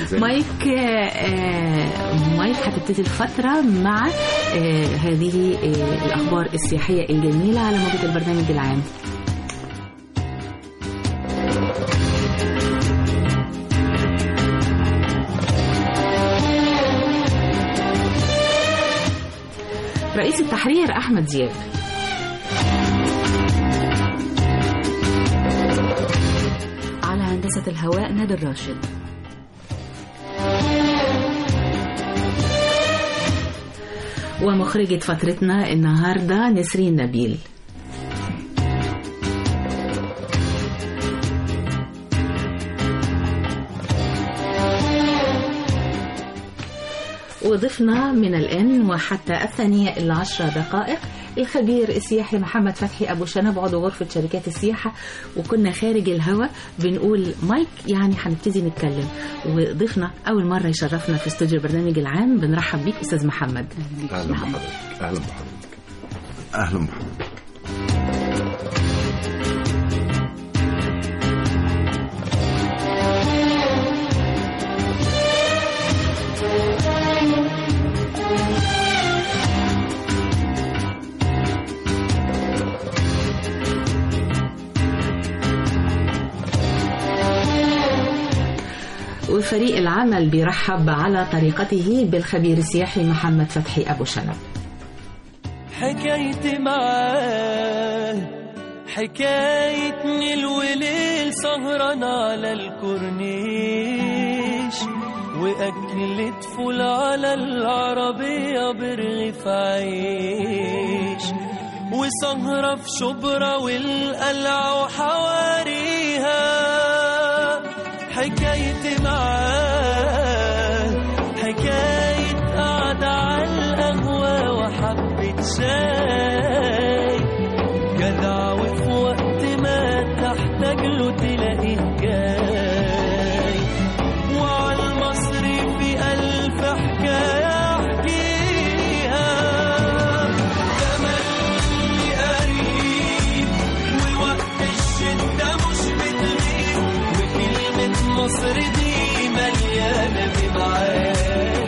ازاي مايك آه، مايك هتبتدي الفترة مع آه، هذه آه، الأخبار السياحية الجميلة على موجة البرنامج العام رئيس التحرير أحمد زياد على هندسة الهواء نادر راشد ومخرجة فترتنا النهاردة نسرين نبيل وضفنا من الآن وحتى الثانية إلا عشر دقائق الخبير السياحي محمد فتحي أبو شنب عضو غرفة شركات السياحة وكنا خارج الهوا بنقول مايك يعني هنبتدي نتكلم وضفنا أول مرة يشرفنا في استوديو البرنامج العام بنرحب بيك أستاذ محمد اهلا بحضرتك اهلا بحضرتك اهلا بحضرتك وفريق العمل بيرحب على طريقته بالخبير السياحي محمد فتحي أبو شنب حكايتي معاه حكاية نيل وليل سهران على الكورنيش وأكلة فول على العربية برغيف عيش وسهرة في شبرا والقلعة وحواريها حكايتي معاه حكاية قعدة على القهوة وحبة شاي جدع وفي وقت ما تحتاج له تلاقيه جاي وعلى المصري في ألف حكاية أحكيها تملي قريب ووقت الشدة مش بتغيب وكلمة مصر دي مليانة بمعاني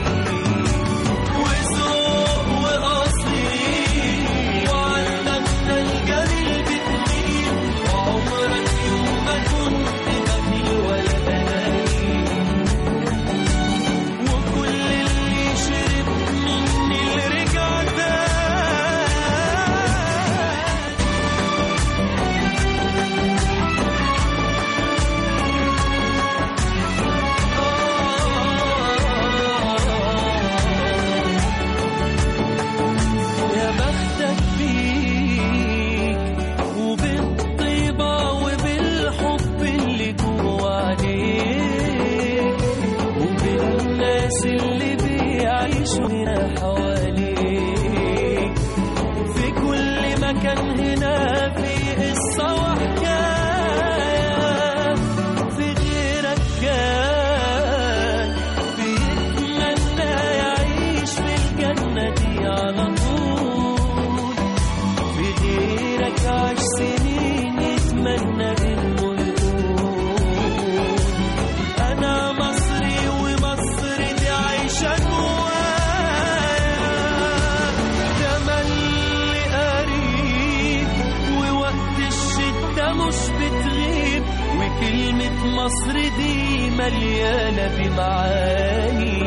وذوق وأصيل وعندنا الجميل بتميل وعمرك يوم ما كنت بخيل ولا أناني وكل اللي شرب مني اللي رجع تاني يا بختك بيك وبالطيبة وبالحب اللي جوا عليك وبالناس اللي بيعيشوا هنا حواليك في كل مكان هنا في قصة وحكاية في غيرك كان بيتمنى يعيش في الجنة دي على طول في غيرك عاش سنين يتمنى انه يقول انا مصري ومصر دي عايشة جوايا تملي قريب ووقت الشدة مش بتغيب وكلمة مصر دي مليانة بمعاني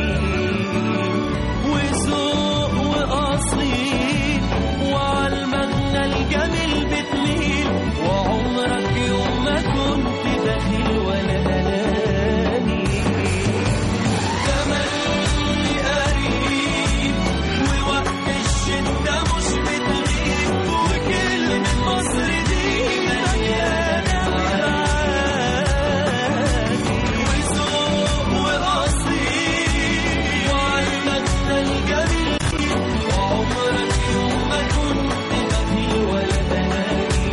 وذوق وأصيل وعلى المغنى الجميل بتميل وعمرك يوم ما كنت بخيل ولا أناني تملي قريب ووقت الشدة مش بتغيب وكلمة مصر دي مليانة معاني وذوق وأصيل وعلى المغنى الجميل وعمرك يوم ما كنت بخيل ولا أناني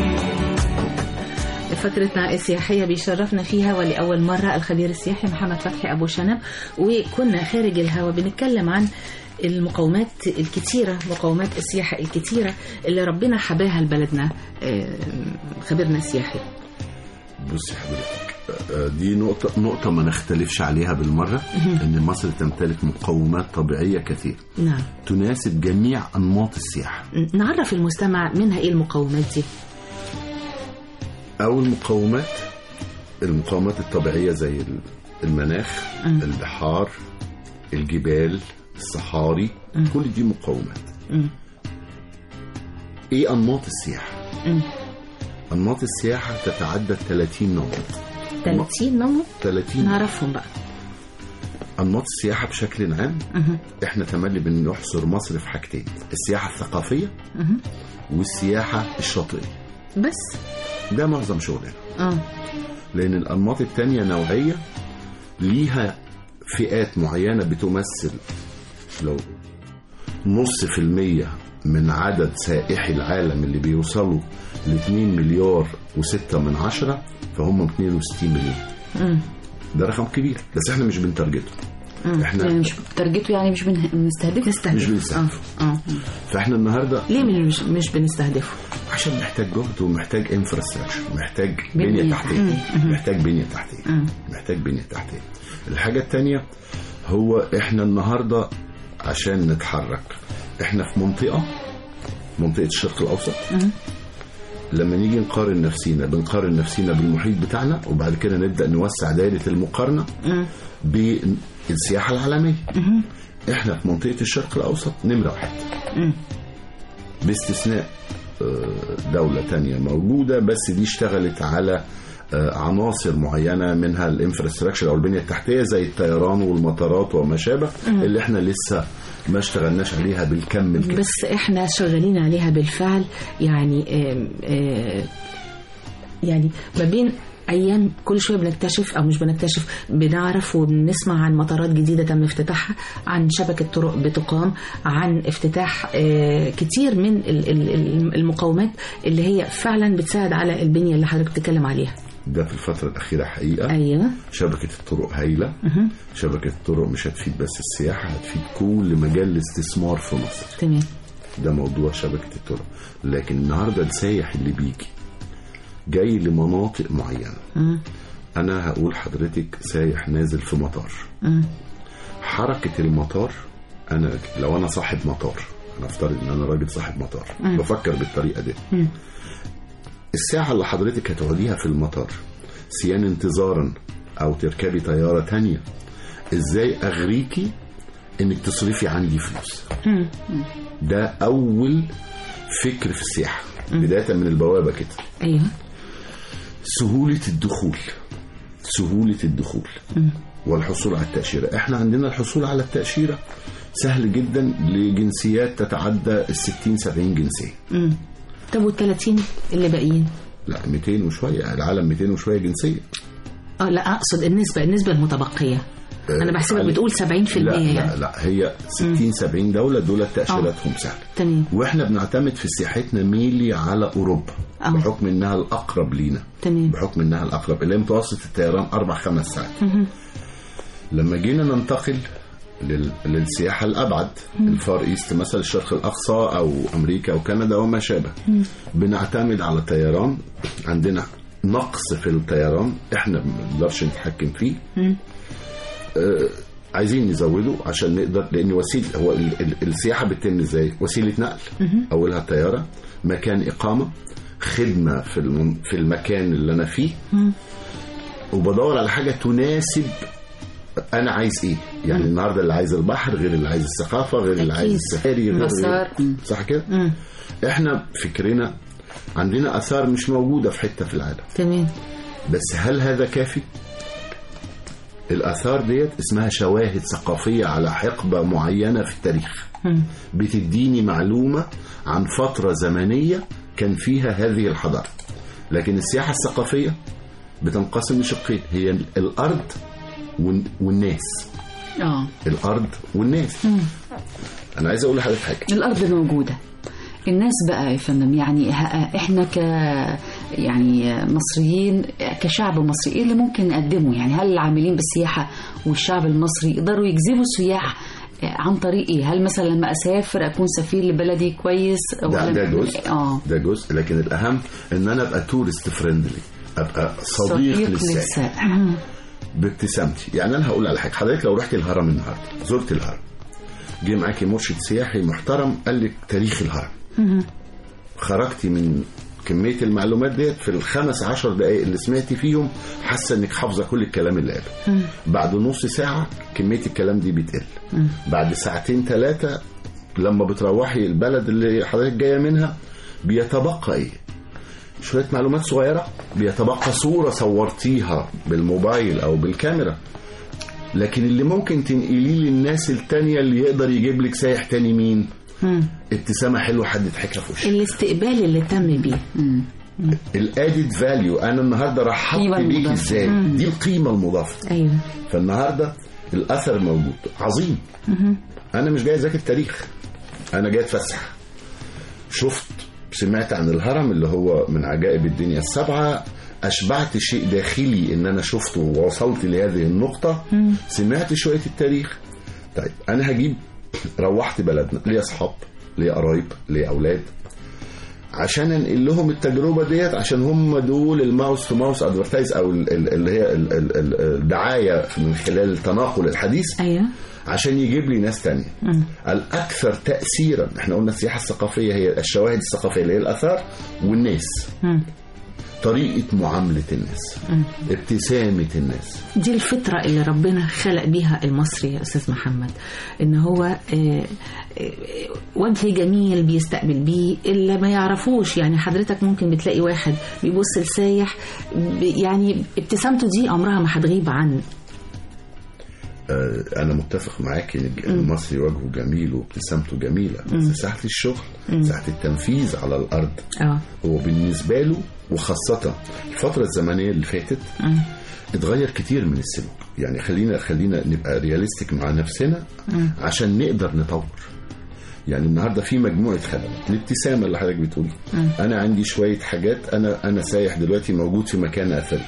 فترتنا السياحية بيشرفنا فيها ولأول مرة الخبير السياحي محمد فتحي أبو شنب وكنا خارج الهوا بنتكلم عن المقومات الكتيرة مقومات السياحة الكتيرة اللي ربنا حباها لبلدنا آه، خبيرنا السياحي بصي حضرتك آه، دي نقطة نقطة ما نختلفش عليها بالمرة إن مصر تمتلك مقومات طبيعية كثيرة نعم تناسب جميع أنماط السياحة نعرف المستمع منها ايه المقومات دي أو المقومات المقومات الطبيعية زي ال- المناخ البحار الجبال الصحاري كل دي مقومات مم. إيه أنماط السياحة؟ مم. أنماط السياحة تتعدى 30 نمط 30 نمط 30 نعرفهم بقى أنماط السياحة بشكل عام مهم. احنا تملي بنحصر مصر في حاجتين السياحة الثقافية مهم. والسياحة الشاطئية بس ده معظم شغلنا اه لأن الأنماط التانية نوعية ليها فئات معينة بتمثل لو نص في المية من عدد سائحي العالم اللي بيوصلوا ل 2 مليار و6 من عشرة فهم 62 مليون مم. ده رقم كبير بس احنا مش بنترجته مم. احنا يعني مش ترجته يعني مش بنه- بنستهدف نستهدف مش بنستهدف. اه اه فاحنا النهارده ليه من- مش مش بنستهدفه عشان محتاج جهد ومحتاج انفراستراكشر محتاج بنية. بنية تحتية محتاج بنية تحتية محتاج بنية تحتية الحاجة التانية هو احنا النهاردة عشان نتحرك احنا في منطقة منطقة الشرق الأوسط لما نيجي نقارن نفسينا بنقارن نفسينا بالمحيط بتاعنا وبعد كده نبدأ نوسع دائرة المقارنة بالسياحة العالمية احنا في منطقة الشرق الأوسط نمرة واحد باستثناء آه، دولة تانية موجودة بس دي اشتغلت على آه، عناصر معينة منها الانفراستراكشر أو البنية التحتية زي الطيران والمطارات وما شابه اللي احنا لسه ما اشتغلناش عليها بالكم الكافي بس احنا شغالين عليها بالفعل يعني آم، آه، يعني ما بين ايام كل شويه بنكتشف او مش بنكتشف بنعرف وبنسمع عن مطارات جديده تم افتتاحها عن شبكه طرق بتقام عن افتتاح آه، كتير من ال- ال- ال- المقومات اللي هي فعلا بتساعد على البنيه اللي حضرتك بتتكلم عليها ده في الفترة الأخيرة حقيقة ايوه شبكة الطرق هايلة شبكة الطرق مش هتفيد بس السياحة هتفيد كل مجال الاستثمار في مصر تمام ده موضوع شبكة الطرق لكن النهاردة السايح اللي بيجي جاي لمناطق معينة أنا هقول حضرتك سايح نازل في مطار حركة المطار أنا لو أنا صاحب مطار أنا أفترض إن أنا راجل صاحب مطار بفكر بالطريقة دي الساعة اللي حضرتك هتقعديها في المطار سيان انتظارا أو تركبي طيارة تانية إزاي أغريكي إنك تصرفي عندي فلوس ده أول فكر في السياحة بداية من البوابة كده ايوه سهولة الدخول سهولة الدخول والحصول على التأشيرة احنا عندنا الحصول على التأشيرة سهل جدا لجنسيات تتعدى ال 60 70 جنسية مم. طب وال 30 اللي باقيين لا 200 وشوية العالم 200 وشوية جنسية اه لا اقصد النسبه النسبه المتبقيه انا بحسبك علي- بتقول 70% لا يعني لا لا هي 60 70 دولة دول تأشيراتهم سهلة تمام واحنا بنعتمد في سياحتنا ميلي على اوروبا آه. بحكم انها الاقرب لينا تمام بحكم انها الاقرب اللي هي متوسط الطيران اربع خمس ساعات لما جينا ننتقل لل... للسياحه الابعد الفار ايست مثلا الشرق الاقصى او امريكا او كندا وما شابه بنعتمد على الطيران عندنا نقص في الطيران احنا ما بنقدرش نتحكم فيه آه عايزين نزوده عشان نقدر لان وسيله هو ال... ال... السياحه بتتم ازاي؟ وسيله نقل اولها الطياره مكان اقامه خدمه في الم... في المكان اللي انا فيه وبدور على حاجه تناسب انا عايز ايه يعني النهارده اللي عايز البحر غير اللي عايز الثقافه غير اللي عايز السفاري غير مسار. غير صح كده احنا فكرنا عندنا اثار مش موجوده في حته في العالم تمام بس هل هذا كافي الاثار ديت اسمها شواهد ثقافيه على حقبه معينه في التاريخ بتديني معلومه عن فتره زمنيه كان فيها هذه الحضاره لكن السياحه الثقافيه بتنقسم لشقين هي الارض والن- والناس اه الارض والناس انا عايز اقول لحضرتك حاجه الارض موجوده الناس بقى يا فندم يعني ه- احنا ك يعني مصريين كشعب مصري ايه اللي ممكن نقدمه يعني هل العاملين بالسياحه والشعب المصري يقدروا يجذبوا السياح عن طريق ايه هل مثلا لما اسافر اكون سفير لبلدي كويس ده, ده جزء اه ده جزء لكن الاهم ان انا ابقى تورست فريندلي ابقى صديق للسائح للسائح بابتسامتي يعني انا هقول على حاجه حضرتك لو رحت الهرم النهارده زرت الهرم جه معاكي مرشد سياحي محترم قال لك تاريخ الهرم خرجتي من كمية المعلومات ديت في الخمس عشر دقايق اللي سمعتي فيهم حاسة انك حافظة كل الكلام اللي قاله بعد نص ساعة كمية الكلام دي بتقل بعد ساعتين ثلاثة لما بتروحي البلد اللي حضرتك جاية منها بيتبقى ايه شوية معلومات صغيرة بيتبقى صورة صورتيها بالموبايل او بالكاميرا لكن اللي ممكن تنقليه للناس التانية اللي يقدر يجيب لك سايح تاني مين ابتسامة حلوة حد ضحكها في وشك الاستقبال اللي تم بيه الادد فاليو انا النهارده قيمة رحبت بيك المضافة. ازاي دي القيمه المضافه ايوه فالنهارده الاثر موجود عظيم انا مش جاي اذاكر تاريخ انا جاي اتفسح شفت سمعت عن الهرم اللي هو من عجائب الدنيا السبعه اشبعت شيء داخلي ان انا شفته ووصلت لهذه النقطه سمعت شويه التاريخ طيب انا هجيب روحت بلدنا ليا اصحاب ليا قرايب ليا اولاد عشان انقل لهم التجربه ديت عشان هم دول الماوس تو ماوس ادفرتايز او ال- ال- اللي هي ال- ال- ال- الدعايه من خلال التناقل الحديث ايوه عشان يجيب لي ناس تانية الاكثر تاثيرا احنا قلنا السياحه الثقافيه هي الشواهد الثقافيه اللي هي الاثار والناس طريقه معامله الناس ابتسامه الناس دي الفطرة اللي ربنا خلق بيها المصري يا أستاذ محمد إن هو آه، آه، وجه جميل بيستقبل بيه اللي ما يعرفوش يعني حضرتك ممكن بتلاقي واحد بيبص لسايح ب- يعني ابتسامته دي عمرها ما هتغيب عن آه، انا متفق معاك ان المصري وجهه جميل وابتسامته جميله بس ساعه الشغل ساعه التنفيذ على الارض اه هو بالنسبه له وخاصه الفتره الزمنيه اللي فاتت اتغير كتير من السلوك يعني خلينا خلينا نبقى رياليستيك مع نفسنا عشان نقدر نطور يعني النهارده في مجموعه خدمات الابتسامه اللي حضرتك بتقولي انا عندي شويه حاجات انا انا سايح دلوقتي موجود في مكان اثري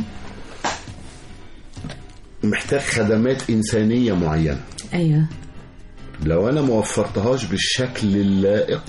محتاج خدمات انسانيه معينه ايوه لو انا ما وفرتهاش بالشكل اللائق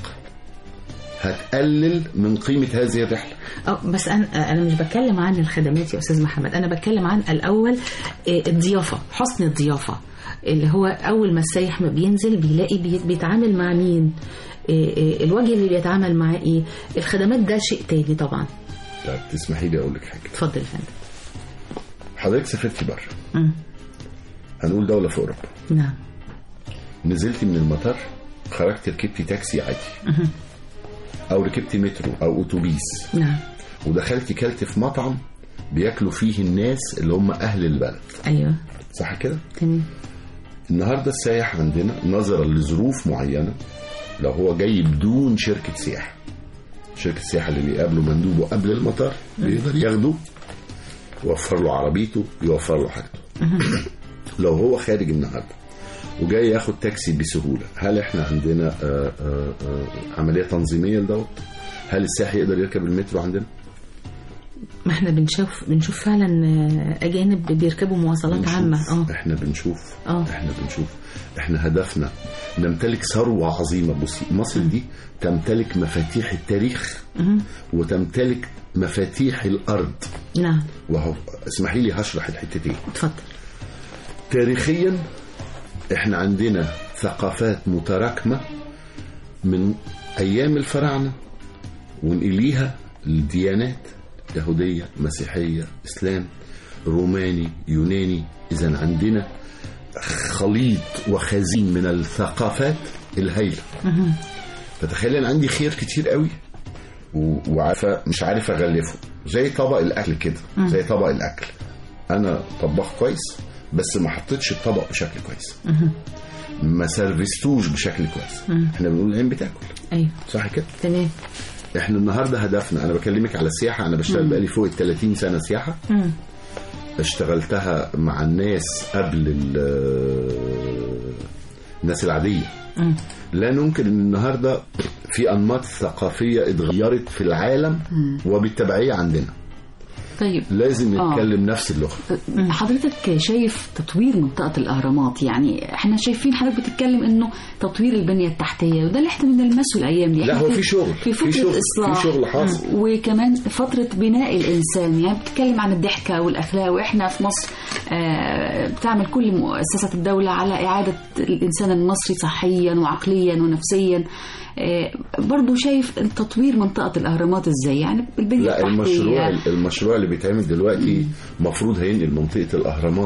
هتقلل من قيمه هذه الرحله اه بس انا انا مش بتكلم عن الخدمات يا استاذ محمد انا بتكلم عن الاول آه، الضيافه حسن الضيافه اللي هو اول ما السايح ما بينزل بيلاقي بي- بيتعامل مع مين آه، آه، الوجه اللي بيتعامل معاه ايه الخدمات ده شيء تاني طبعا طب تسمحي لي اقول لك حاجه اتفضل يا فندم حضرتك سافرتي بره مم. هنقول دوله في اوروبا نعم نزلتي من المطار خرجت ركبتي تاكسي عادي او ركبتي مترو او اتوبيس نعم ودخلتي كلت في مطعم بياكلوا فيه الناس اللي هم اهل البلد ايوه صح كده تمام النهارده السايح عندنا نظرا لظروف معينه لو هو جاي بدون شركه سياحه شركه السياحه اللي بيقابله مندوبه قبل المطار بيقدر ياخده يوفر له عربيته يوفر له حاجته لو هو خارج النهارده وجاي ياخد تاكسي بسهوله هل احنا عندنا آآ آآ آآ عمليه تنظيميه لدوت هل السائح يقدر يركب المترو عندنا ما احنا بنشوف بنشوف فعلا آه، اجانب بيركبوا مواصلات بنشوف. عامه اه احنا بنشوف آه. احنا بنشوف احنا هدفنا نمتلك ثروه عظيمه بصي مصر دي تمتلك مفاتيح التاريخ وتمتلك مفاتيح الارض نعم وهو اسمحي لي هشرح الحتتين اتفضل تاريخيا احنا عندنا ثقافات متراكمه من ايام الفراعنه ونقليها للديانات يهوديه مسيحيه اسلام روماني يوناني اذا عندنا خليط وخزين من الثقافات الهائله فتخيل انا عندي خير كتير قوي و- وعارفه مش عارف اغلفه زي طبق الاكل كده زي طبق الاكل انا طباخ كويس بس ما حطيتش الطبق بشكل كويس ما سرفستوش بشكل كويس احنا بنقول العين بتاكل ايوه صح كده تمام احنا النهارده هدفنا انا بكلمك على السياحه انا بشتغل بقالي فوق ال 30 سنه سياحه مم. اشتغلتها مع الناس قبل ال- الناس العاديه مم. لا ننكر ان النهارده في انماط ثقافيه اتغيرت في العالم وبالتبعيه عندنا طيب لازم آه. نتكلم نفس اللغه حضرتك شايف تطوير منطقة الأهرامات يعني احنا شايفين حضرتك بتتكلم انه تطوير البنية التحتية وده اللي احنا بنلمسه الأيام دي لا، إحنا هو في شغل، في في فترة شغل، في إصلاح شغل حاصل. مم. وكمان فترة بناء الإنسان يعني بتتكلم عن الضحكة والأخلاق وإحنا في مصر آه، بتعمل كل مؤسسات الدولة على إعادة الإنسان المصري صحيا وعقليا ونفسيا آه، برضو شايف تطوير منطقة الأهرامات إزاي يعني البنية لا التحتية المشروع المشروع اللي بيتعمل دلوقتي مفروض هينقل منطقه الاهرامات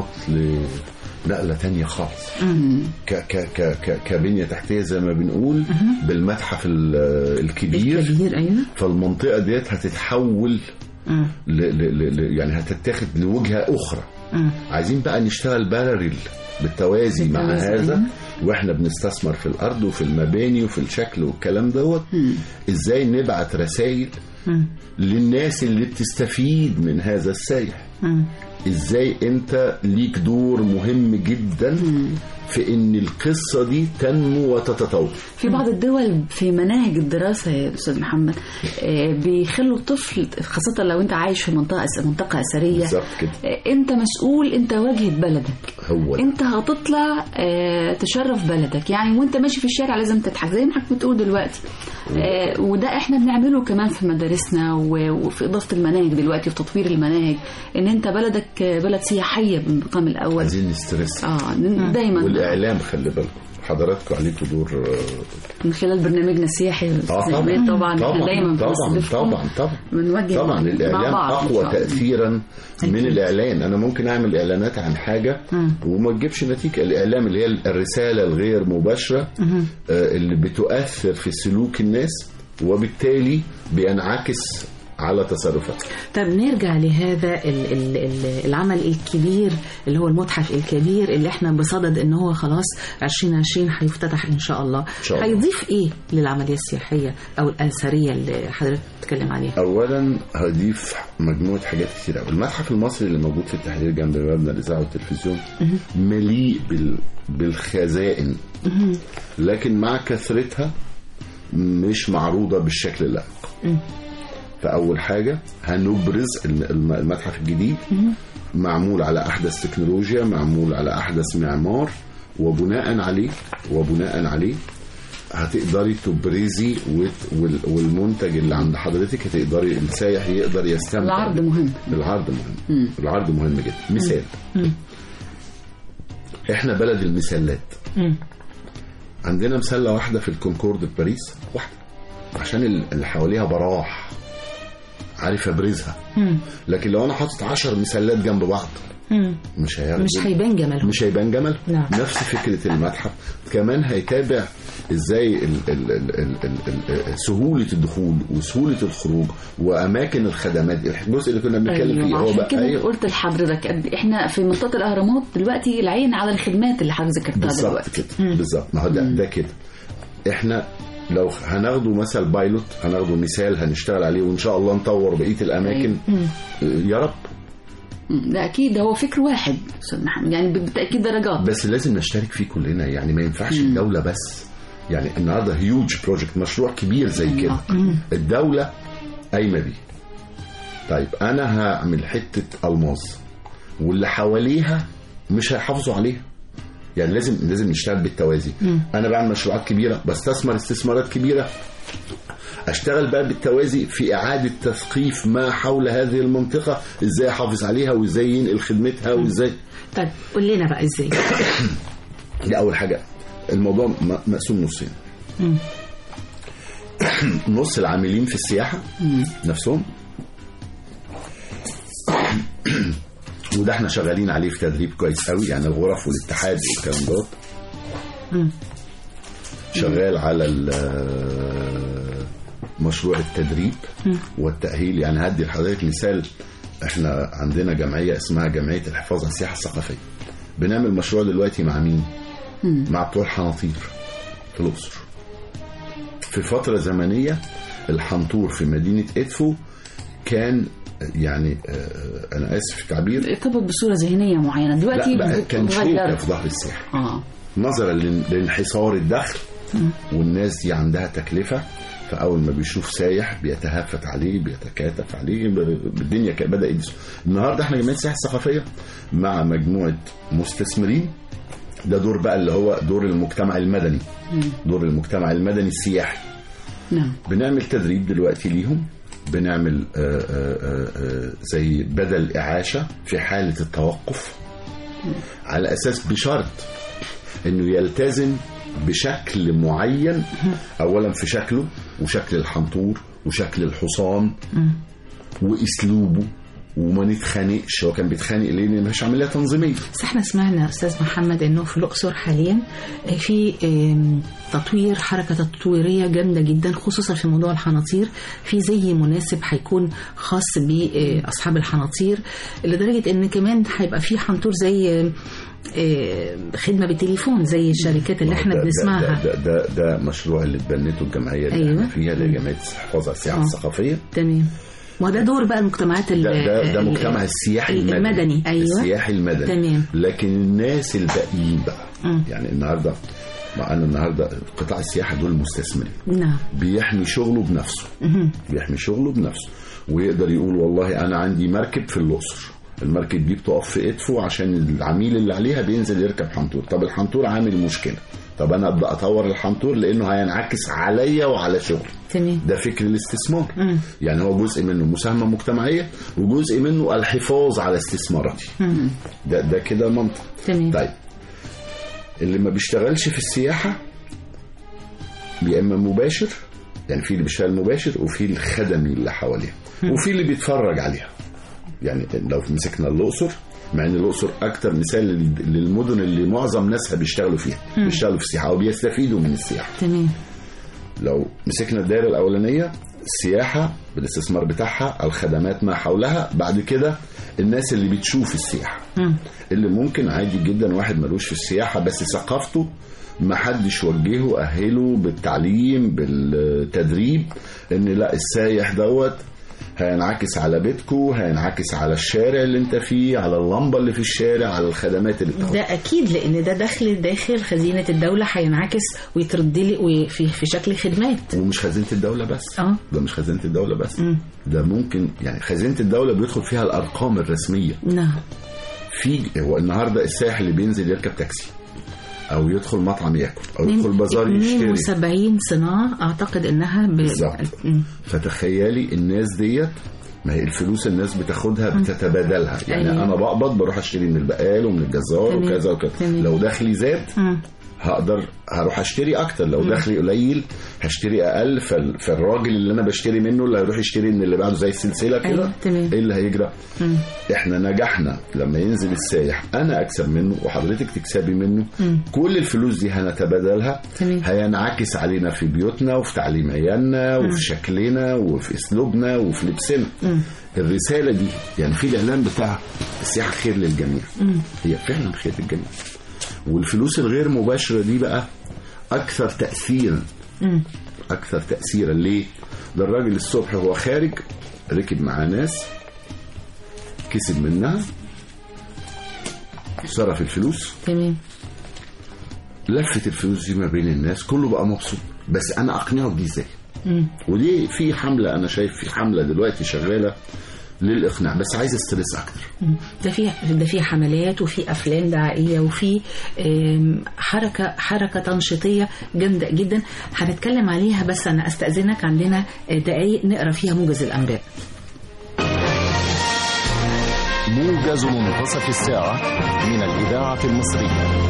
لنقله تانية خالص ك ك ك ك كبنيه تحتيه زي ما بنقول بالمتحف ال- الكبير الكبير ايوه فالمنطقه ديت هتتحول مم. ل ل ل ل- يعني هتتاخد لوجهه اخرى مم. عايزين بقى نشتغل بارل بالتوازي مع بالتوازي، هذا أيوة. واحنا بنستثمر في الارض وفي المباني وفي الشكل والكلام دوت ازاي نبعت رسائل مم. للناس اللي بتستفيد من هذا السايح مم. ازاي انت ليك دور مهم جدا في ان القصة دي تنمو وتتطور في بعض الدول في مناهج الدراسة يا أستاذ محمد آه، بيخلوا الطفل خاصة لو أنت عايش في منطقة منطقة أثرية بالظبط كده آه، أنت مسؤول أنت واجهة بلدك هو ده. أنت هتطلع آه، تشرف بلدك يعني وأنت ماشي في الشارع لازم تضحك زي ما حضرتك بتقول دلوقتي آه، وده احنا بنعمله كمان في مدارسنا و- وفي إضافة المناهج دلوقتي وفي تطوير المناهج إن أنت بلدك آه، بلد سياحية بالمقام الأول عايزين نسترس اه دايما والاعلام خلي بالكم حضراتكم عليكم دور آه، من خلال برنامجنا السياحي اه طبعا طبعا طبعا احنا دايما طبعا بنستضيفكم. طبعا طبعا بنوجه طبعا مع الاعلام بعض إن اقوى شاء الله. تاثيرا من أكيد. الاعلان انا ممكن اعمل اعلانات عن حاجه مم. وما تجيبش نتيجه الاعلام اللي هي الرساله الغير مباشره آه، اللي بتؤثر في سلوك الناس وبالتالي بينعكس على تصرفات طب نرجع لهذا ال ال ال العمل الكبير اللي هو المتحف الكبير اللي احنا بصدد ان هو خلاص 2020 هيفتتح ان شاء الله شاء الله. هيضيف ايه للعمليه السياحيه او الاثريه اللي حضرتك بتتكلم عليها اولا هضيف مجموعه حاجات كتير قوي المتحف المصري اللي موجود في التحرير جنب مبنى الاذاعه والتلفزيون مليء بال بالخزائن لكن مع كثرتها مش معروضه بالشكل اللائق فاول حاجه هنبرز الم- الم- المتحف الجديد معمول على احدث تكنولوجيا معمول على احدث معمار وبناء عليه وبناء عليه هتقدري تبرزي وت- وال- والمنتج اللي عند حضرتك هتقدري السايح يقدر يستمتع العرض مهم العرض مهم العرض مهم جدا مثال احنا بلد المثالات مم. عندنا مسله واحده في الكونكورد في باريس واحده عشان ال- اللي حواليها براح عارف ابرزها مم. لكن لو انا حاطط 10 مسلات جنب بعض مم. مش هياخدوا مش هيبان جمالهم مش هيبان جمال نعم. نفس فكره المتحف كمان هيتابع ازاي ال ال ال ال ال ال سهوله الدخول وسهوله الخروج واماكن الخدمات الجزء اللي كنا بنتكلم فيه ايوه هو عشان بقى كده أيوة. قلت لحضرتك قد- احنا في منطقه الاهرامات دلوقتي العين على الخدمات اللي حضرتك ذكرتها بالظبط دلوقتي كده بالظبط ما هو ده, ده كده احنا لو هناخده مثل بايلوت هناخده مثال هنشتغل عليه وان شاء الله نطور بقيه الاماكن يا رب مم، ده اكيد ده هو فكر واحد استاذ محمد يعني بالتاكيد درجات بس لازم نشترك فيه كلنا يعني ما ينفعش الدولة بس يعني النهارده هيوج بروجكت مشروع كبير زي كده الدولة قايمة بيه طيب انا هعمل حتة الماظ واللي حواليها مش هيحافظوا عليها يعني لازم لازم نشتغل بالتوازي انا بعمل مشروعات كبيرة بستثمر استثمارات كبيرة اشتغل بقى بالتوازي في اعادة تثقيف ما حول هذه المنطقة ازاي احافظ عليها وازاي ينقل خدمتها وازاي طيب قول لنا بقى ازاي دي اول حاجه الموضوع م- مقسوم نصين نص العاملين في السياحه نفسهم وده احنا شغالين عليه في تدريب كويس قوي يعني الغرف والاتحاد والكلام دوت شغال على ال- مشروع التدريب والتأهيل يعني هدي لحضرتك مثال احنا عندنا جمعية اسمها جمعية الحفاظ على السياحة الثقافية بنعمل مشروع دلوقتي مع مين؟ مع بتوع الحناطير في الأقصر في فترة زمنية الحنطور في مدينة إدفو كان يعني آه، أنا آسف في التعبير ارتبط بصوره ذهنيه معينه دلوقتي لا بقى كان شوكة اتغير. في ظهر الساحة اه نظرا لان- لانحسار الدخل والناس دي عندها تكلفة فاول ما بيشوف سايح بيتهافت عليه بيتكاتف عليه ب- الدنيا كده بدا يدس النهارده احنا جمعيه السياحه الثقافيه مع مجموعه مستثمرين ده دور بقى اللي هو دور المجتمع المدني دور المجتمع المدني السياحي نعم بنعمل تدريب دلوقتي ليهم بنعمل آه، آه، آه، آه، زي بدل إعاشة في حالة التوقف على أساس بشرط إنه يلتزم بشكل معين أولا في شكله وشكل الحنطور وشكل الحصان وأسلوبه وما نتخانقش هو كان بيتخانق ليه؟ لأن مش عملية تنظيمية بس احنا سمعنا يا استاذ محمد انه في الاقصر حاليا في آم، تطوير حركه تطويريه جامده جدا خصوصا في موضوع الحناطير في زي مناسب هيكون خاص باصحاب الحناطير لدرجه ان كمان هيبقى في حنطور زي آم، آم، خدمه بالتليفون زي الشركات اللي احنا ده- ده- بنسمعها ده, ده, ده, ده مشروع اللي اتبنته الجمعية اللي أيوة. احنا فيها اللي هي جمعية الحفاظ على السياحة آه. الثقافية تمام وده دور بقى المجتمعات ال- ده, ده, ده ال- مجتمع السياحي المدني المدني ايوه السياحي المدني تمام. لكن الناس الباقيين بقى مم. يعني النهارده ما انا النهارده قطاع السياحه دول مستثمرين نعم بيحمي شغله بنفسه مهم. بيحمي شغله بنفسه ويقدر يقول والله انا عندي مركب في الاقصر المركب دي بتقف في ادفو عشان العميل اللي عليها بينزل يركب حنطور طب الحنطور عامل مشكله طب انا ابدا اطور الحنطور لانه هينعكس عليا وعلى شغلي تمام ده فكر الاستثمار مم. يعني هو جزء منه مساهمه مجتمعيه وجزء منه الحفاظ على استثماراتي مم. ده ده كده منطق تمام طيب اللي ما بيشتغلش في السياحه يا اما مباشر يعني في اللي بيشتغل مباشر وفي الخدمي اللي حواليها وفي اللي بيتفرج عليها يعني لو مسكنا الاقصر مع ان الاقصر اكتر مثال لل- للمدن اللي معظم ناسها بيشتغلوا فيها بيشتغلوا في السياحه او بيستفيدوا من السياحه تمام لو مسكنا الدائرة الأولانية السياحة بالاستثمار بتاعها الخدمات ما حولها بعد كده الناس اللي بتشوف السياحة مم. اللي ممكن عادي جدا واحد ملوش في السياحة بس ثقافته ما حدش وجهه أهله بالتعليم بالتدريب إن لا السايح دوت هينعكس على بيتكو هينعكس على الشارع اللي انت فيه على اللمبة اللي في الشارع على الخدمات اللي بتاخدها ده اكيد لان ده دخل داخل خزينه الدوله هينعكس ويترد لي وفي في شكل خدمات ومش خزينة الدولة بس اه ده مش خزينة الدولة بس مم. ده ممكن يعني خزينة الدولة بيدخل فيها الأرقام الرسمية نعم في هو النهارده السائح اللي بينزل يركب تاكسي او يدخل مطعم ياكل او يدخل بازار يشتري 72 صناعه اعتقد انها ب... بالظبط. مم. فتخيلي الناس ديت ما هي الفلوس الناس بتاخدها بتتبادلها يعني أيوة. انا بقبض بروح اشتري من البقال ومن الجزار تمام. وكذا وكذا تمام. لو دخلي زاد مم. هقدر هروح اشتري اكتر لو دخلي قليل هشتري اقل فال- فالراجل اللي انا بشتري منه اللي هيروح يشتري من اللي بعده زي السلسله كده أيوة، تمام. ايه اللي هيجرى مم. احنا نجحنا لما ينزل السايح انا اكسب منه وحضرتك تكسبي منه مم. كل الفلوس دي هنتبادلها تمام. هينعكس علينا في بيوتنا وفي تعليم عيالنا وفي شكلنا وفي اسلوبنا وفي لبسنا مم. الرساله دي يعني في الاعلان بتاع السياحه خير للجميع مم. هي فعلا خير للجميع والفلوس الغير مباشره دي بقى اكثر تاثيرا مم. اكثر تاثيرا ليه ده الراجل الصبح وهو خارج ركب مع ناس كسب منها صرف الفلوس تمام لفت الفلوس دي ما بين الناس كله بقى مبسوط بس انا اقنعه دي ازاي مم. ودي في حمله انا شايف في حمله دلوقتي شغاله للاقناع بس عايز ستريس اكتر مم. ده في ده في حملات وفي افلام دعائيه وفي آم، حركه حركه تنشيطيه جامده جدا هنتكلم عليها بس انا استاذنك عندنا دقائق نقرا فيها موجز الانباء موجز منتصف الساعة من الإذاعة المصرية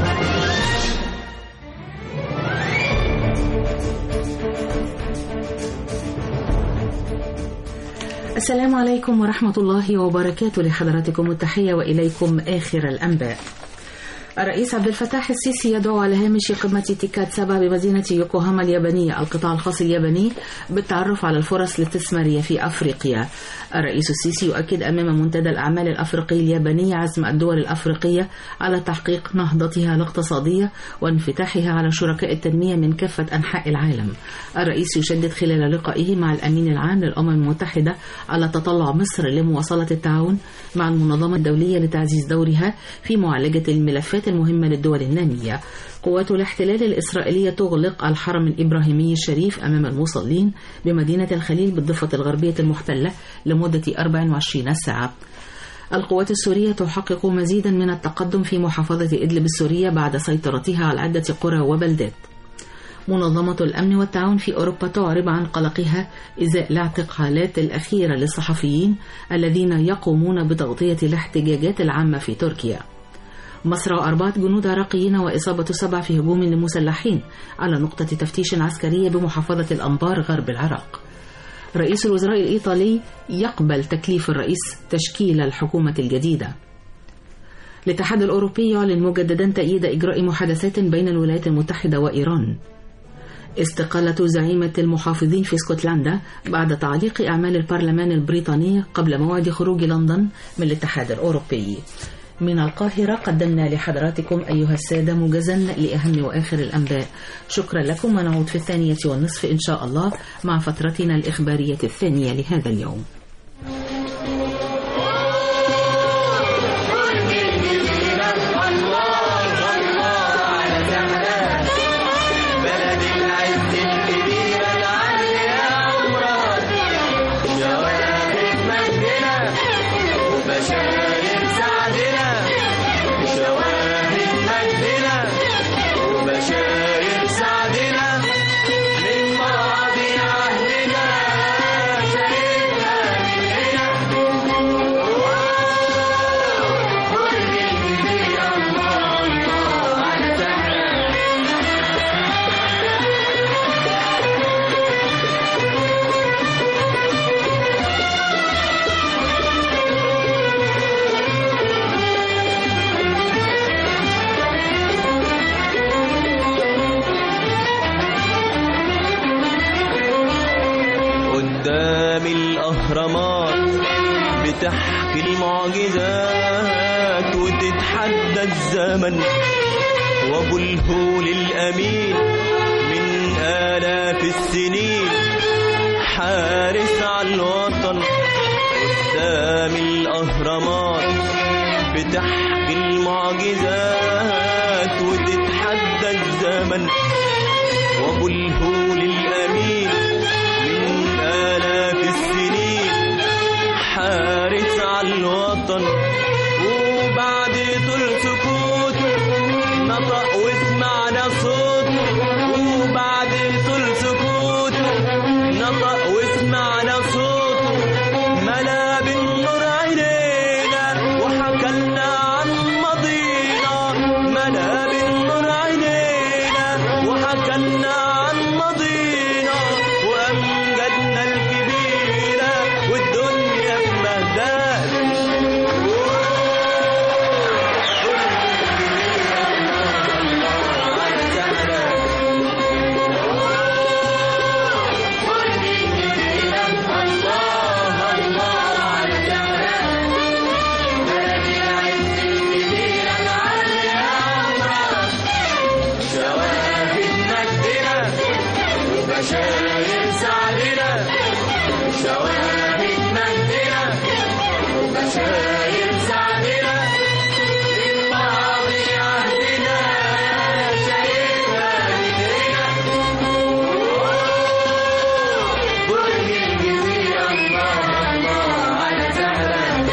السلام عليكم ورحمة الله وبركاته لحضراتكم التحية وإليكم آخر الأنباء الرئيس عبد الفتاح السيسي يدعو على هامش قمة تيكات سبا بمدينة يوكوهاما اليابانية القطاع الخاص الياباني بالتعرف على الفرص الاستثمارية في أفريقيا الرئيس السيسي يؤكد أمام منتدى الأعمال الأفريقي الياباني عزم الدول الأفريقية على تحقيق نهضتها الاقتصادية وانفتاحها على شركاء التنمية من كافة أنحاء العالم الرئيس يشدد خلال لقائه مع الأمين العام للأمم المتحدة على تطلع مصر لمواصلة التعاون مع المنظمة الدولية لتعزيز دورها في معالجة الملفات المنشآت المهمة للدول النامية قوات الاحتلال الإسرائيلية تغلق الحرم الإبراهيمي الشريف أمام المصلين بمدينة الخليل بالضفة الغربية المحتلة لمدة 24 ساعة القوات السورية تحقق مزيدا من التقدم في محافظة إدلب السورية بعد سيطرتها على عدة قرى وبلدات منظمة الأمن والتعاون في أوروبا تعرب عن قلقها إزاء الاعتقالات الأخيرة للصحفيين الذين يقومون بتغطية الاحتجاجات العامة في تركيا مصر أربعة جنود عراقيين وإصابة سبع في هجوم لمسلحين على نقطة تفتيش عسكرية بمحافظة الأنبار غرب العراق رئيس الوزراء الإيطالي يقبل تكليف الرئيس تشكيل الحكومة الجديدة الاتحاد الأوروبي يعلن مجددا تأييد إجراء محادثات بين الولايات المتحدة وإيران استقالة زعيمة المحافظين في اسكتلندا بعد تعليق أعمال البرلمان البريطاني قبل موعد خروج لندن من الاتحاد الأوروبي من القاهرة قدمنا لحضراتكم أيها السادة موجزا لأهم وآخر الأنباء شكرا لكم ونعود في الثانية والنصف إن شاء الله مع فترتنا الإخبارية الثانية لهذا اليوم بلد العز الكبيرة العالية عمرها شواهد مجدنا وبشاير سعدنا شواهد مجدنا وبشاير سعدنا من ماضي عهدنا شايفها من هنا كل الجزيرة الله الله على سحرها قدام الأهرامات بتحكي المعجزات وتتحدى الزمن وأبو الهول الأمين من آلاف السنين حارس على الوطن قدام الأهرامات بتحكي المعجزات وتتحدى الزمن وأبو الهول الأمين من آلاف السنين حارس على الوطن وبعد طول سكوته نطق وسمعنا صوته وبعد طول سكوته نطق وسمعنا صوته ملا بالنور عينينا وحكى لنا عن ماضينا ملا بالنور عينينا وحكى لنا عن ماضينا وأمجادنا الكبيرة والدنيا بمهداك شواهد مجدنا وبشاير سعدنا شواهد مجدنا وبشاير سعدنا من ماضي عهدنا شايفها بدينا برج الجزيرة الله الله على زهرة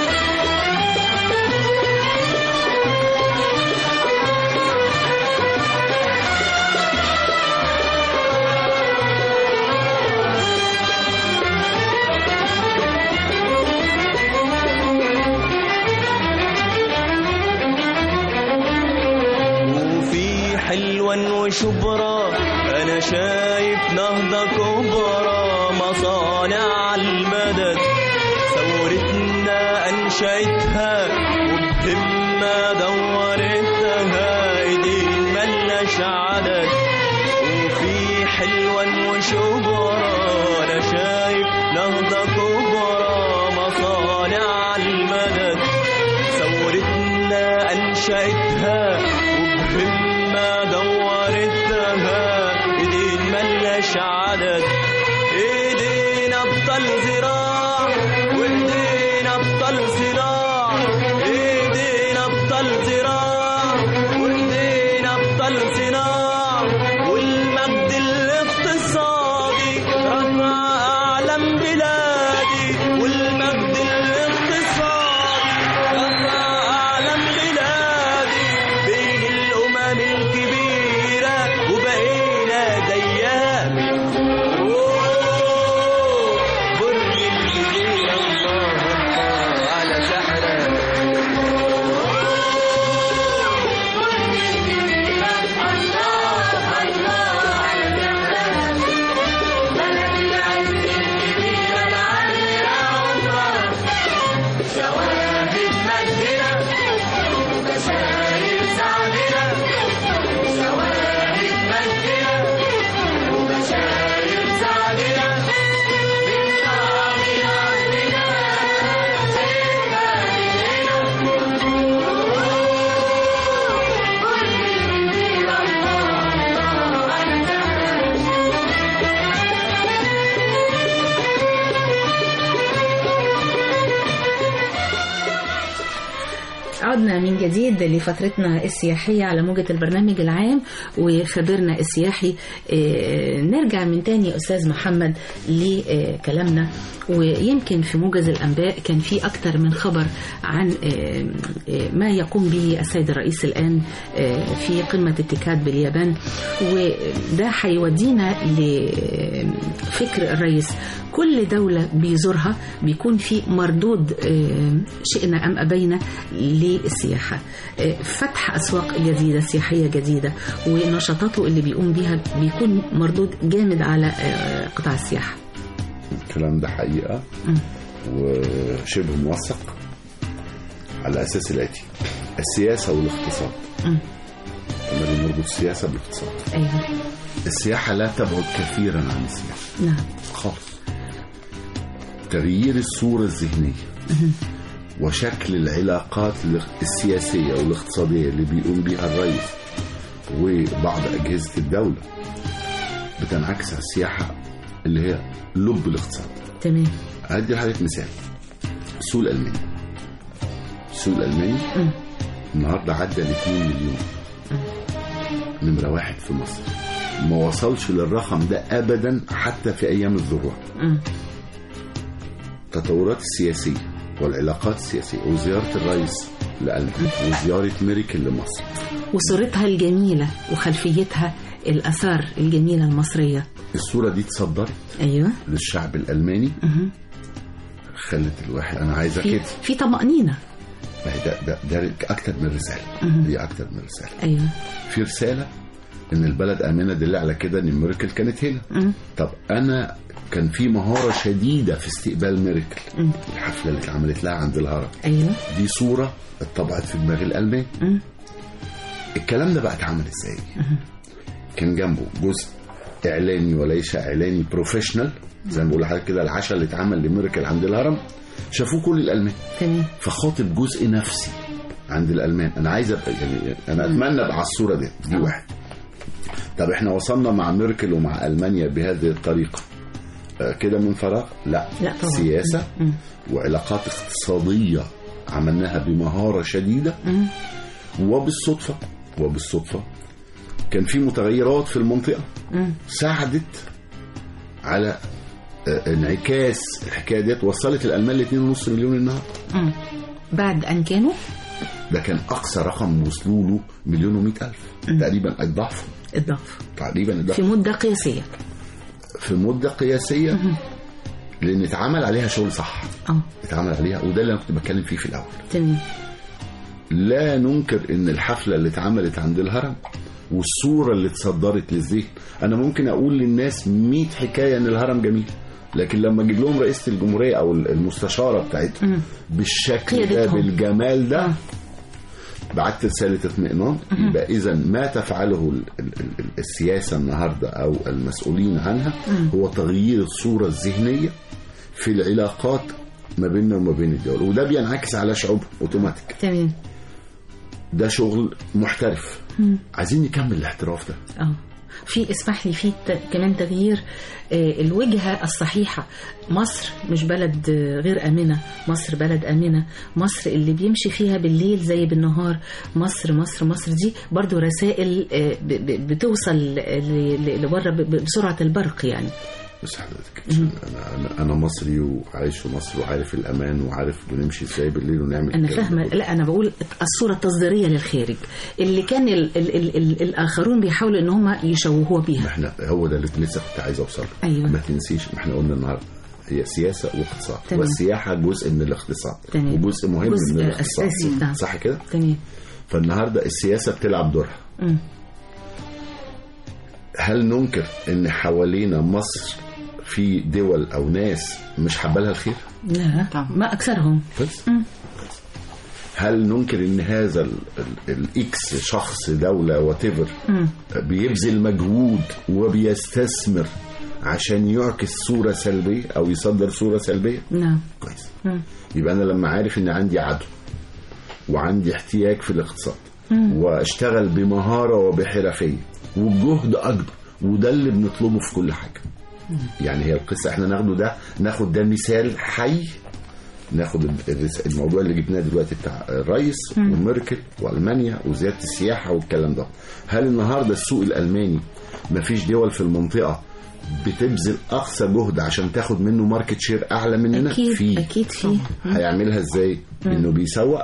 وفي حلوان وشبرا انا شايف نهضة كبرى مصانع المدد ثورتنا انشأتها وبهمة دورتها ايدين ملناش عدد وفي حلوان وشبرا انا شايف نهضة كبرى مصانع المدد ثورتنا أنشأتها وبهمة دورتها إيدين ملناش عدد إيدينا أبطال زراع وإيدينا أبطال صراع إيدينا أبطال زراع عدنا من جديد لفترتنا السياحية على موجة البرنامج العام وخبرنا السياحي آه، نرجع من تاني أستاذ محمد لكلامنا ويمكن في موجز الأنباء كان في أكتر من خبر عن آه، آه، ما يقوم به السيد الرئيس الآن آه، في قمة التكاد باليابان وده هيودينا لفكر الرئيس كل دولة بيزورها بيكون في مردود آه، شئنا أم أبينا للسياحة آه، فتح أسواق جديدة سياحية جديدة ونشاطاته اللي بيقوم بيها بيكون مردود جامد على آه، قطاع السياحة الكلام ده حقيقة وشبه موثق على أساس الآتي السياسة والاقتصاد مم. لما نربط السياسة بالاقتصاد أيوه السياحة لا تبعد كثيرا عن السياسة نعم خالص تغيير الصورة الذهنية وشكل العلاقات السياسية والاقتصادية اللي بيقوم بها الرئيس وبعض أجهزة الدولة بتنعكس على السياحة اللي هي لب الاقتصاد تمام هدي لحضرتك مثال السوق الألماني السوق الألماني مم. النهارده عدى ال 2 مليون نمرة واحد في مصر ما وصلش للرقم ده أبدا حتى في أيام الذروة مم. التطورات السياسية والعلاقات السياسية وزيارة الرئيس لألمانيا وزيارة ميركل لمصر وصورتها الجميلة وخلفيتها الآثار الجميلة المصرية الصورة دي اتصدرت أيوه للشعب الألماني مهم. خلت الواحد أنا عايزة في كده في طمأنينة ما هي ده, ده, ده أكتر من رسالة دي أكتر من رسالة أيوه في رسالة إن البلد آمنة دل على كده إن ميركل كانت هنا مم. طب انا كان في مهاره شديده في استقبال ميركل مم. الحفله اللي اتعملت لها عند الهرم أيوه دي صوره اتطبعت في دماغ الالمان مم. الكلام ده بقى اتعمل ازاي كان جنبه جزء اعلاني وليس اعلاني بروفيشنال زي ما بقول لحضرتك كده العشاء اللي اتعمل لميركل عند الهرم شافوه كل الالمان تمام فخاطب جزء نفسي عند الالمان انا عايز ابقى يعني انا اتمنى ابقى على الصوره دي دي واحد طب احنا وصلنا مع ميركل ومع المانيا بهذه الطريقه آه، كده من فراغ لا, لا طبعا. سياسه مم. وعلاقات اقتصاديه عملناها بمهاره شديده مم. وبالصدفه وبالصدفه كان في متغيرات في المنطقه مم. ساعدت على آه، انعكاس الحكايه ديت وصلت الالمان ل 2.5 مليون النهارده مم. بعد أن كانوا ده كان اقصى رقم وصلوا له مليون ومئة الف تقريبا الضعف الضعف تقريبا الضعف في مدة قياسية في مده قياسيه لان اتعمل عليها شغل صح اه اتعمل عليها وده اللي انا كنت بتكلم فيه في الاول تمام لا ننكر ان الحفله اللي اتعملت عند الهرم والصوره اللي اتصدرت للذهن انا ممكن اقول للناس 100 حكايه ان الهرم جميل لكن لما اجيب لهم رئيسه الجمهوريه او المستشاره بتاعتهم بالشكل ده قيادتهم. بالجمال ده بعت رساله اطمئنان يبقى اذا ما تفعله ال- ال- ال- السياسه النهارده او المسؤولين عنها هو تغيير الصوره الذهنيه في العلاقات ما بيننا وما بين الدول وده بينعكس على شعوب اوتوماتيك تمام ده شغل محترف عايزين نكمل الاحتراف ده اه في اسمح لي في ت- كمان تغيير آه، الوجهة الصحيحة مصر مش بلد آه، غير آمنة مصر بلد آمنة مصر اللي بيمشي فيها بالليل زي بالنهار مصر مصر مصر دي برضو رسائل آه، ب- ب- بتوصل ل- ل- لبره ب- ب- بسرعة البرق يعني بس حضرتك عشان انا انا انا مصري وعايش في مصر وعارف الامان وعارف بنمشي ازاي بالليل ونعمل انا الكلام فاهمه ده كله. لا انا بقول الصوره التصديريه للخارج اللي كان ال ال ال ال الاخرون بيحاولوا ان هم يشوهوها ما بيها احنا هو ده اللي لسه كنت عايز اوصل له. أيوة. ما تنسيش ما احنا قلنا النهارده هي سياسه واقتصاد تمام. والسياحه جزء من الاقتصاد تمام. وجزء مهم جزء من الاقتصاد أساسي، نعم. صح كده تمام فالنهارده السياسه بتلعب دورها مم. هل ننكر ان حوالينا مصر في دول او ناس مش حابه الخير لا طبعا. ما اكثرهم بس هل ننكر ان هذا ال- ال- الاكس شخص دوله واتيفر بيبذل مجهود وبيستثمر عشان يعكس صوره سلبيه او يصدر صوره سلبيه نعم كويس مم. يبقى انا لما عارف ان عندي عدو وعندي احتياج في الاقتصاد واشتغل بمهاره وبحرفيه وبجهد اكبر وده اللي بنطلبه في كل حاجه يعني هي القصه احنا ناخده ده ناخد ده مثال حي ناخد ال- الرس- الموضوع اللي جبناه دلوقتي بتاع الرئيس وميركل والمانيا وزياده السياحه والكلام ده هل النهارده السوق الالماني مفيش دول في المنطقه بتبذل اقصى جهد عشان تاخد منه ماركت شير اعلى مننا اكيد في اكيد في هيعملها ازاي انه بيسوق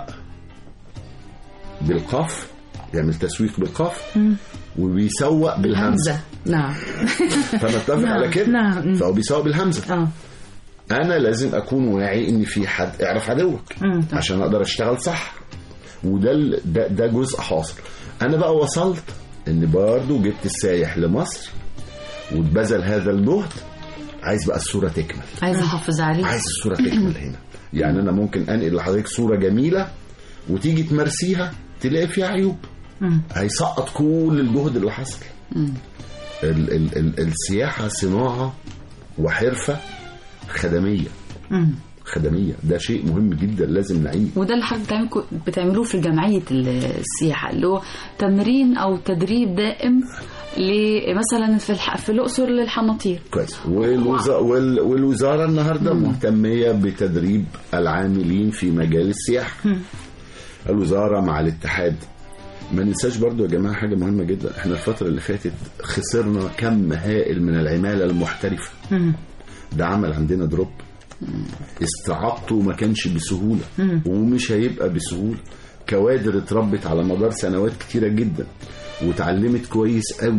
بالقاف يعمل تسويق بالقاف وبيسوق بالهمزه همزه نعم فنتفق نعم، على كده نعم. فهو بيسوق بالهمزه اه انا لازم اكون واعي ان في حد اعرف عدوك مم. عشان اقدر اشتغل صح وده ال- ده, ده جزء حاصل انا بقى وصلت ان برضو جبت السايح لمصر واتبذل هذا الجهد عايز بقى الصوره تكمل عايز احافظ عليه عايز الصوره تكمل هنا يعني انا ممكن انقل لحضرتك صوره جميله وتيجي تمارسيها تلاقي فيها عيوب هيسقط كل الجهد اللي حصل ال ال ال السياحه صناعه وحرفه خدميه خدميه ده شيء مهم جدا لازم نعيه وده اللي حضرتك بتعملكوا- بتعملوه في جمعية السياحة اللي هو تمرين أو تدريب دائم مثلا في الح... في الأقصر للحناطير كويس والوزا... وال... والوزاره النهارده مهتميه بتدريب العاملين في مجال السياحه الوزاره مع الاتحاد ما ننساش برضو يا جماعه حاجه مهمه جدا احنا الفتره اللي فاتت خسرنا كم هائل من العماله المحترفه ده عمل عندنا دروب استعاضته ما كانش بسهوله ومش هيبقى بسهوله كوادر اتربت على مدار سنوات كتيره جدا وتعلمت كويس قوي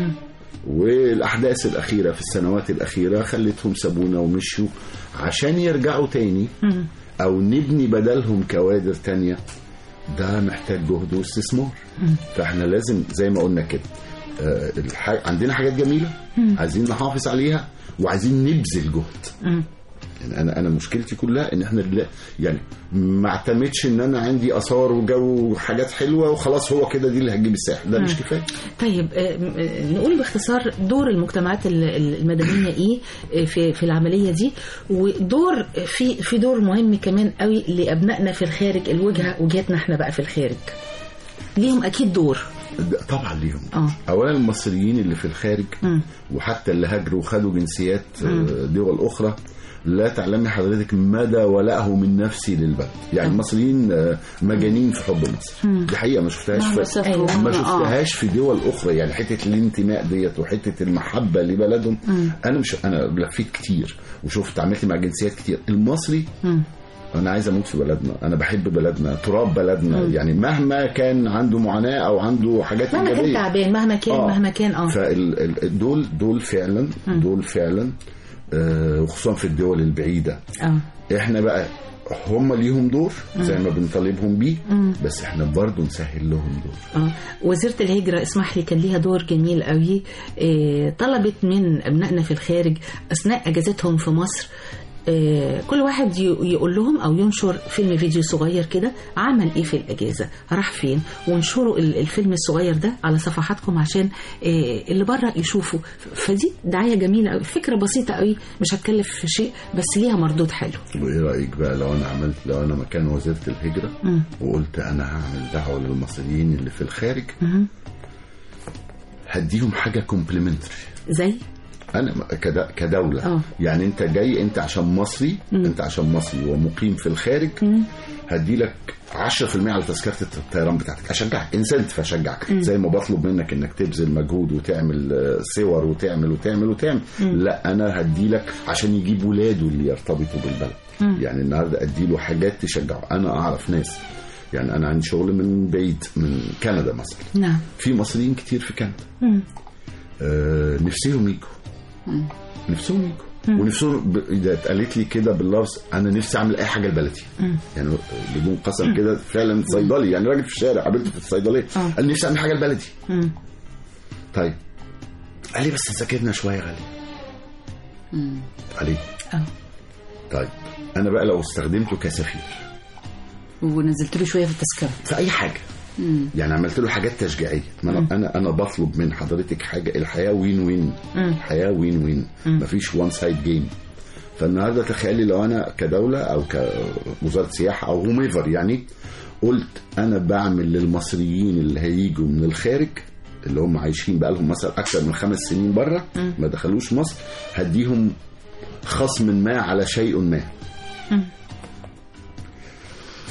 والاحداث الاخيره في السنوات الاخيره خلتهم سابونا ومشوا عشان يرجعوا تاني او نبني بدلهم كوادر تانية ده محتاج جهد واستثمار فاحنا لازم زي ما قلنا كده آه، الح- عندنا حاجات جميله عايزين نحافظ عليها وعايزين نبذل جهد يعني انا انا مشكلتي كلها ان احنا لا يعني ما اعتمدش ان انا عندي اثار وجو وحاجات حلوه وخلاص هو كده دي اللي هتجيب الساحل ده مش كفايه طيب آه، م- آه، نقول باختصار دور المجتمعات ال- ال- المدنيه ايه آه، في في العمليه دي ودور في في دور مهم كمان قوي لابنائنا في الخارج الوجهه وجهتنا احنا بقى في الخارج ليهم اكيد دور ده طبعا ليهم اه اولا المصريين اللي في الخارج مم. وحتى اللي هاجروا وخدوا جنسيات آه، دول اخرى لا تعلمي حضرتك مدى ولائهم من نفسي للبلد يعني المصريين آه، مجانين في حب مصر دي حقيقه ما شفتهاش مهما في سافروا ما آه. شفتهاش في دول اخرى يعني حته الانتماء ديت وحته المحبه لبلدهم انا مش انا لفيت كتير وشفت عملت مع جنسيات كتير المصري انا عايز اموت في بلدنا انا بحب بلدنا تراب بلدنا يعني مهما كان عنده معاناه او عنده حاجات مهما كان ايجابيه تعبان مهما كان آه. مهما كان اه فدول دول فعلا دول فعلا آه، وخصوصا في الدول البعيده اه احنا بقى هم ليهم دور زي ما بنطالبهم بيه بس احنا برضو نسهل لهم دور اه وزيرة الهجرة اسمح لي كان ليها دور جميل قوي إيه طلبت من أبنائنا في الخارج أثناء أجازتهم في مصر إيه كل واحد ي- يقول لهم أو ينشر فيلم فيديو صغير كده عمل إيه في الأجازة راح فين وانشروا ال- الفيلم الصغير ده على صفحاتكم عشان إيه اللي بره يشوفوا فدي دعاية جميلة قوي فكرة بسيطة قوي مش هتكلف في شيء بس ليها مردود حلو وايه رايك بقى لو انا عملت لو انا مكان وزيره الهجره وقلت انا هعمل دعوه للمصريين اللي في الخارج هديهم حاجه كومبلمنتري زي انا كد- كدوله آه. يعني انت جاي انت عشان مصري انت عشان مصري ومقيم في الخارج هدي لك 10% على تذكره الطيران بتاعتك اشجعك انسنت اشجعك زي ما بطلب منك انك تبذل مجهود وتعمل آه، صور وتعمل وتعمل وتعمل لا انا هدي لك عشان يجيب ولاده اللي يرتبطوا بالبلد يعني النهارده ادي له حاجات تشجعه انا اعرف ناس يعني انا عندي شغل من بعيد من كندا مثلا نعم في مصريين كتير في كندا آه نفسهم يجوا نفسهم يجوا ونفسهم ب... اذا اتقالت لي كده باللفظ انا نفسي اعمل اي حاجه لبلدي يعني بدون قسم كده فعلا صيدلي يعني راجل في الشارع قابلته في الصيدليه قال نفسي اعمل حاجه لبلدي طيب قال لي بس ذاكرنا شويه غالي عليه اه طيب انا بقى لو استخدمته كسفير ونزلت له شويه في التذكره في اي حاجه يعني عملت له حاجات تشجيعيه ما انا انا انا بطلب من حضرتك حاجه الحياه وين وين الحياه وين وين مفيش وان سايد جيم فالنهارده تخيلي لو انا كدوله او كوزاره سياحه او هوميفر يعني قلت انا بعمل للمصريين اللي هيجوا من الخارج اللي هم عايشين بقى لهم مثلا اكثر من خمس سنين بره ما دخلوش مصر هديهم خصم ما على شيء ما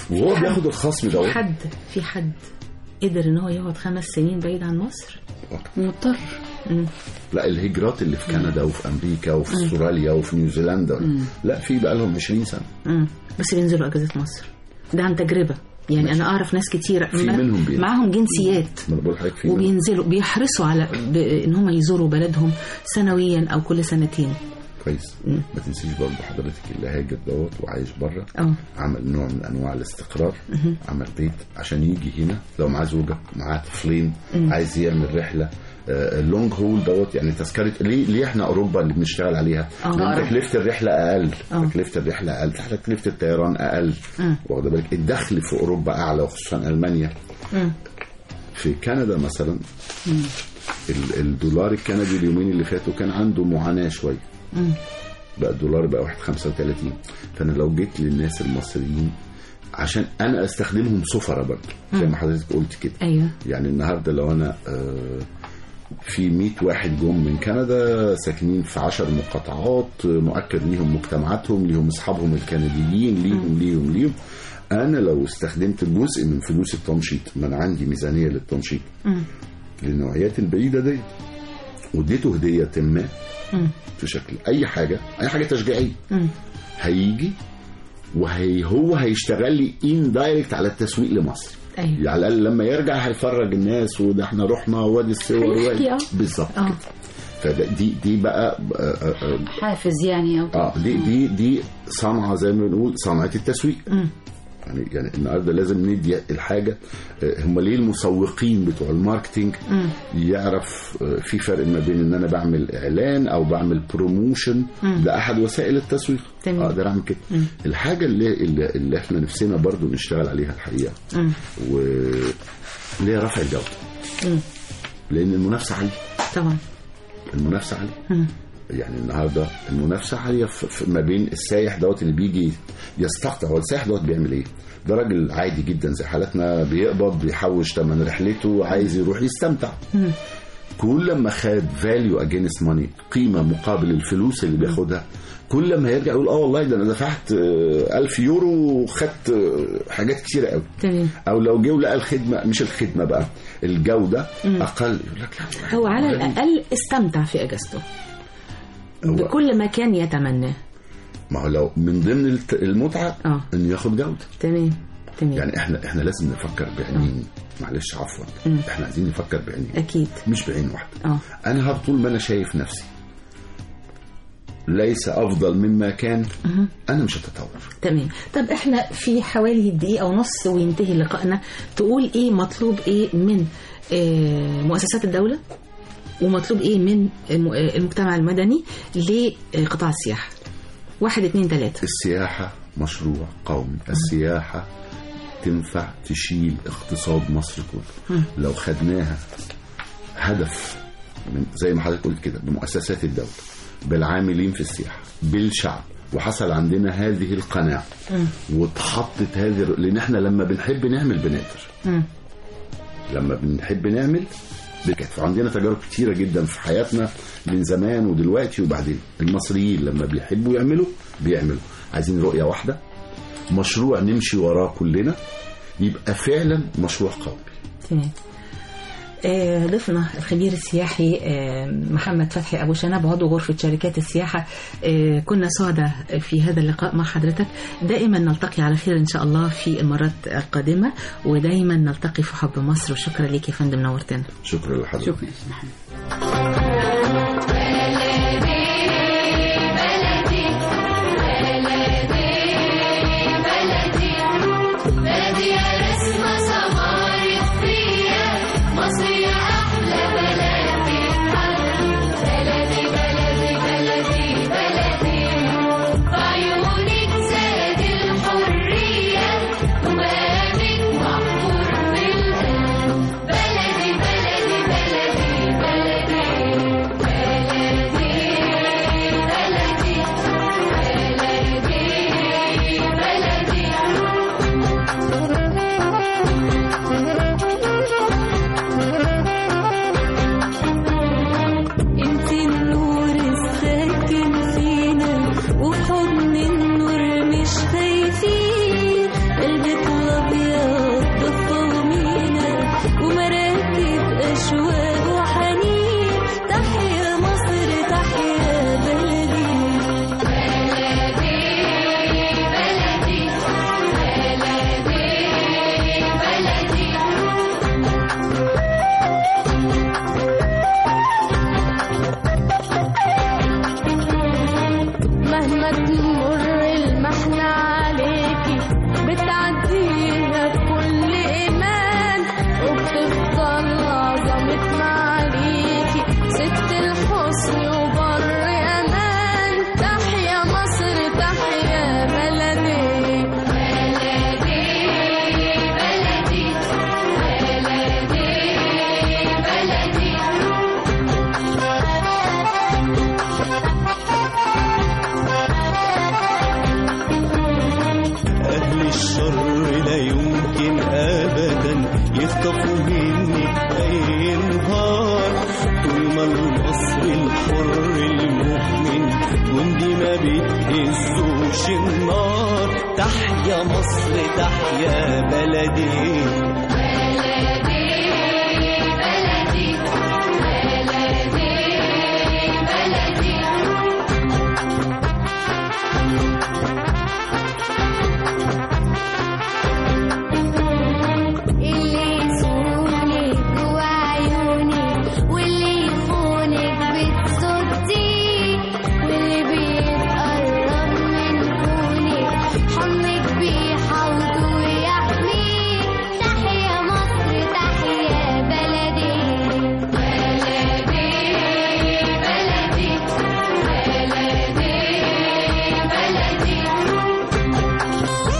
وهو بياخد الخصم في دوت حد في حد قدر ان هو يقعد خمس سنين بعيد عن مصر مضطر لا الهجرات اللي في كندا وفي امريكا وفي استراليا وفي نيوزيلندا لا في بقى لهم 20 سنه مم. بس بينزلوا اجازه مصر ده عن تجربه يعني انا اعرف ناس كتير في منهم بينزل. معاهم جنسيات ما انا بقول لحضرتك في منهم. وبينزلوا بيحرصوا على ب... ان هم يزوروا بلدهم سنويا او كل سنتين كويس ما تنسيش برضه حضرتك اللي هاجر دوت وعايش بره اه عمل نوع من انواع الاستقرار عمل بيت عشان يجي هنا لو معاه زوجه معاه طفلين عايز يعمل رحله اللونج هول دوت يعني تذكره ليه ليه احنا اوروبا اللي بنشتغل عليها؟ آه. لان تكلفه الرحله اقل آه. تكلفه الرحله اقل تكلفه الطيران اقل واخد بالك الدخل في اوروبا اعلى وخصوصا المانيا مم. في كندا مثلا ال- الدولار الكندي اليومين اللي فاتوا كان عنده معاناه شويه بقى الدولار بقى 1.35 فانا لو جيت للناس المصريين عشان انا استخدمهم سفره برضه زي ما حضرتك قلت كده ايوه يعني النهارده لو انا آه، في 100 واحد جم من كندا ساكنين في 10 مقاطعات آه، مؤكد ليهم مجتمعاتهم ليهم اصحابهم الكنديين ليهم ليهم ليهم انا لو استخدمت جزء من فلوس التنشيط ما انا عندي ميزانيه للتنشيط للنوعيات البعيده دي واديته هديه ما في شكل اي حاجه اي حاجه تشجيعيه هيجي وهي هو هيشتغل لي ان دايركت على التسويق لمصر ايوه يعني على الاقل لما يرجع هيفرج الناس وده احنا رحنا وادي الصور هيحكي، وادي اه. بالظبط اه. كده فده دي دي بقى آه، آه، آه، حافز يعني او اه دي دي دي صنعه زي ما بنقول صنعه التسويق يعني يعني النهارده لازم ندي الحاجه آه، هم ليه المسوقين بتوع الماركتينج يعرف آه، في فرق ما بين ان انا بعمل اعلان او بعمل بروموشن ده احد وسائل التسويق تمام. اقدر اعمل كده الحاجه اللي, اللي اللي احنا نفسنا برضو نشتغل عليها الحقيقه و اللي هي رفع الجوده لان المنافسه عاليه طبعا المنافسه عاليه يعني النهارده المنافسه عاليه في في- ما بين السايح دوت اللي بيجي يستقطع هو السايح دوت بيعمل ايه؟ ده راجل عادي جدا زي حالتنا بيقبض بيحوش تمن رحلته عايز يروح يستمتع كل ما خد فاليو اجينست ماني قيمه مقابل الفلوس اللي بياخدها كل ما هيرجع يقول اه والله ده انا دفعت آه، 1000 يورو وخدت آه، حاجات كتيره قوي تمام او لو جه ولقى الخدمه مش الخدمه بقى الجوده اقل يقول لك لا هو على غريب. الاقل استمتع في اجازته هو- بكل ما كان يتمناه ما هو لو من ضمن الت- المتعه اه. انه ياخد جوده تمام تمام يعني احنا احنا لازم نفكر بعينين معلش عفوا احنا عايزين نفكر بعينين اكيد مش بعين واحده اه انا هب طول ما انا شايف نفسي ليس افضل مما كان انا مش هتطور تمام طب احنا في حوالي دقيقة ونص وينتهي لقائنا تقول ايه مطلوب ايه من آه، مؤسسات الدولة ومطلوب ايه من الم- آه، المجتمع المدني لقطاع السياحة واحد اتنين تلاتة السياحه مشروع قومي السياحه تنفع تشيل اقتصاد مصر كله لو خدناها هدف من زي ما حضرتك قلت كده بمؤسسات الدوله بالعاملين في السياحه بالشعب وحصل عندنا هذه القناعه واتحطت هذه لان احنا لما بنحب نعمل بنقدر لما بنحب نعمل بكت فعندنا تجارب كتيرة جدا في حياتنا من زمان ودلوقتي وبعدين المصريين لما بيحبوا يعملوا بيعملوا عايزين رؤية واحدة مشروع نمشي وراه كلنا يبقى فعلا مشروع قومي تمام آه، ضيفنا الخبير السياحي آه، محمد فتحي ابو شنب عضو غرفه شركات السياحه آه، كنا سعداء في هذا اللقاء مع حضرتك دائما نلتقي على خير ان شاء الله في المرات القادمه ودائما نلتقي في حب مصر وشكرا لك يا فندم نورتنا شكرا لحضرتك شكرا محمد بلدي يا رسمة سمارت فيا مصر يا أحلى بلد في الحرب بلدي بلدي بلدي بلدي في عيونك زاد الحرية ومقامك محفور في القلب بلدي بلدي بلدي بلدي مهما تمر المحنة عليكي بتعديها بكل إيمان وبتفضل عظمة معاليكي ست الحسن وبر أمان تحيا مصر تحيا بلدي بلدي بلدي بلدي بلدي أهل الشر لا يمكن أبدا يخطفوا مني أي نهار طول ما المصري الحر المؤمن جندي ما بيهزوش النار تحيا مصر تحيا بلدي بلدي بلدي بلدي اللي يصونك جوا عيوني واللي يخونك بتصديه واللي بيتقرب من كونك حضنك بيحوط ويحميك تحيا مصر تحيا بلدي بلدي بلدي بلدي بلدي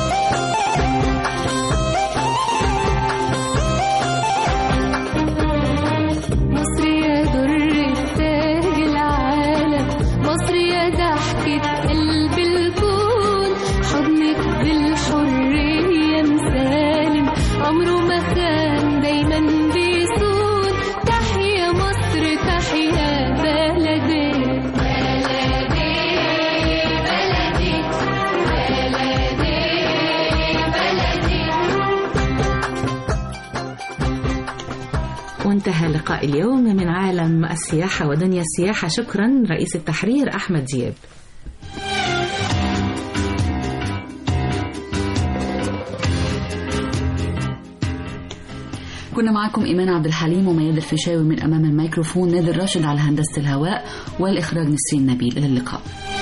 مصر يا در تاج العالم مصر يا ضحكة قلب الكون حضنك بالحرية مسالم عمره ما خان دايما بيصون تحيا مصر تحيا بلدي بلدي بلدي بلدي بلدي وانتهى لقاء اليوم من عالم السياحة ودنيا السياحة شكرا رئيس التحرير أحمد دياب كنا معكم إيمان عبد الحليم ومياد الفيشاوي من أمام الميكروفون نادر راشد على هندسة الهواء والإخراج نسرين نبيل إلى اللقاء